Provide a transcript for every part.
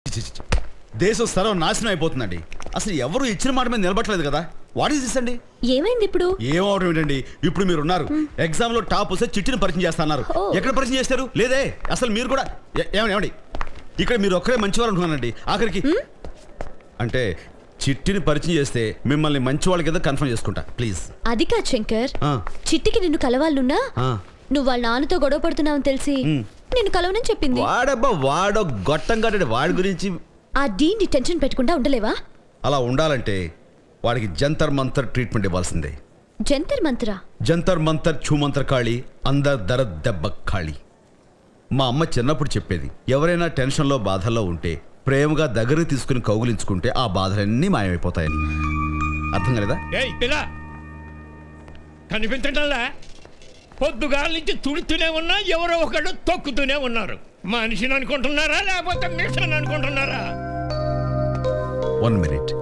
చి, చి, చి. దేశం సర్వం నాశనం అయిపోతుందండి అసలు ఎవరు ఇచ్చిన మాట మీద నిలబట్టలేదు కదా వాట్ ఈస్ దిస్ అండి ఏమైంది ఇప్పుడు ఏమవడం ఏంటండి ఇప్పుడు మీరు ఉన్నారు ఎగ్జామ్ లో టాప్ వస్తే చిట్టిని పరిచయం చేస్తున్నారు ఓ. ఎక్కడ పరిచయం చేస్తారు లేదే అసలు మీరు కూడా ఏ- ఏమండి ఏమండి ఇక్కడ మీరు ఒక్కరే మంచివారు అనుకున్నానండి ఆఖరికి అంటే చిట్టిని పరిచయం చేస్తే మిమ్మల్ని మంచి వాళ్ళ కింద కన్ఫర్మ్ చేసుకుంటా ప్లీజ్ అది కాదు శంకర్ ఆ. చిట్టికి నిన్ను కలవాలనున్నా ఆ. నువ్వు వాళ్ళ నాన్నతో గొడవ పడుతున్నావని తెలిసి నిన్ను కలవనని చెప్పింది వాడబ్బా వాడో గొట్టం కట్టండి వాడి గురించి ఆ డీన్ని టెన్షన్ పెట్టకుండా ఉండలేవా అలా ఉండాలంటే వాడికి జంతర్ మంతర్ ట్రీట్మెంట్ ఇవ్వాల్సిందే జంతర్ మంత్రా జంతర్ మంతర్ ఛూమంతర్ ఖాళీ అందర్ దర దెబ్బ ఖాళీ మా అమ్మ చిన్నప్పుడు చెప్పేది ఎవరైనా టెన్షన్లో బాధల్లో ఉంటే ప్రేమగా దగ్గరకు తీసుకుని కౌగులించుకుంటే ఆ బాధలన్నీ మాయమైపోతాయని అర్థం కాలేదా ఏయ్ పిల్ల కనిపించటంలా పొద్దుగాల నుంచి తుడుతూనే ఉన్నా ఎవరో ఒకడు తొక్కుతూనే ఉన్నారు మనిషిని అనుకుంటున్నారా లేకపోతే మిషన్ అనుకుంటున్నారా వన్ మినిట్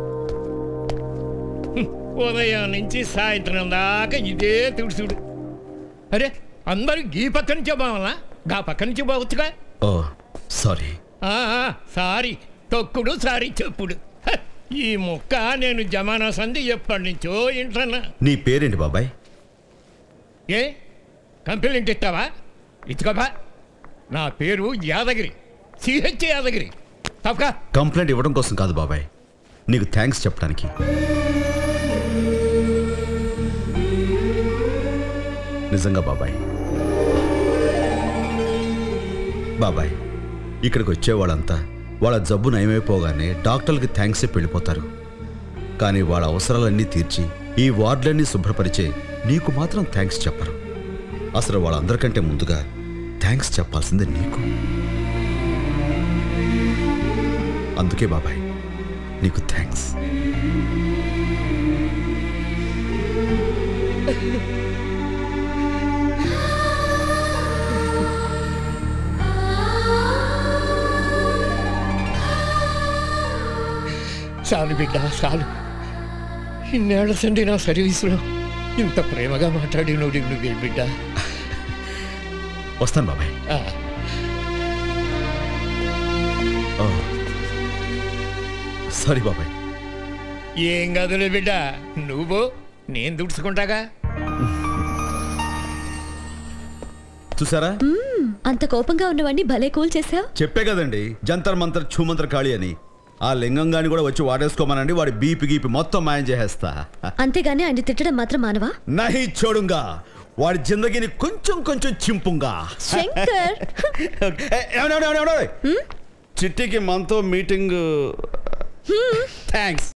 ఉదయం నుంచి సాయంత్రం దాకా ఇదే తుడుచుడు అరే అందరూ ఈ పక్క నుంచే బావాలా గా పక్క నుంచి బావచ్చుగా ఓ సారీ ఆ, ఆ, సారీ తొక్కుడు సారీ చెప్పుడు హ, ఈ ముక్క నేను జమానా సంధి ఎప్పటి నుంచో ఇంటన్నా నీ పేరేంటి బాబాయ్ ఏ కంప్లైంట్ ఇస్తావా ఇచ్చుకోబా నా పేరు యాదగిరి సిహెచ్ యాదగిరి తప్పక కంప్లైంట్ ఇవ్వడం కోసం కాదు బాబాయ్ నీకు థ్యాంక్స్ చెప్పడానికి నిజంగా బాబాయ్ బాబాయ్ ఇక్కడికి వచ్చేవాళ్ళంతా వాళ్ళ జబ్బు నయమైపోగానే డాక్టర్లకి థ్యాంక్స్ చెప్పి వెళ్ళిపోతారు కానీ వాళ్ళ అవసరాలన్నీ తీర్చి ఈ వార్డులన్నీ శుభ్రపరిచే నీకు మాత్రం థ్యాంక్స్ చెప్పరు అసలు వాళ్ళందరికంటే ముందుగా థ్యాంక్స్ చెప్పాల్సింది నీకు అందుకే బాబాయ్ నీకు థ్యాంక్స్ చాలు బిడ్డ చాలు ఇన్నేళ్ల సండి నా సర్వీసులో ఇంత ప్రేమగా మాట్లాడి నువ్వు నువ్వే బిడ్డ వస్తాను బాబాయ్ ఆ, సారీ బాబాయ్ ఏం కదులే బిడ్డ నువ్వు నేను దుడుచుకుంటాగా చూసారా అంత కోపంగా ఉన్నవాడిని భలే కూల్ చేసావు చెప్పే కదండి జంతర్ మంతర్ ఛూమంతర్ ఖాళీ అని ఆ లింగంగాని కూడా వచ్చి వాడేసుకోమనండి వాడి బీపి గీపి మొత్తం మాయం చేసేస్తా అంతేగాని ఆయన తిట్టడం మాత్రం మానవా నహి చూడుంగా వాడి జిందగీని కొంచెం కొంచెం చింపుంగా శంకర్ ఏ, ఏమండి, ఏమండి, ఏమండి, ఏమండి? చిట్టికి మనతో మీటింగ్ థ్యాంక్స్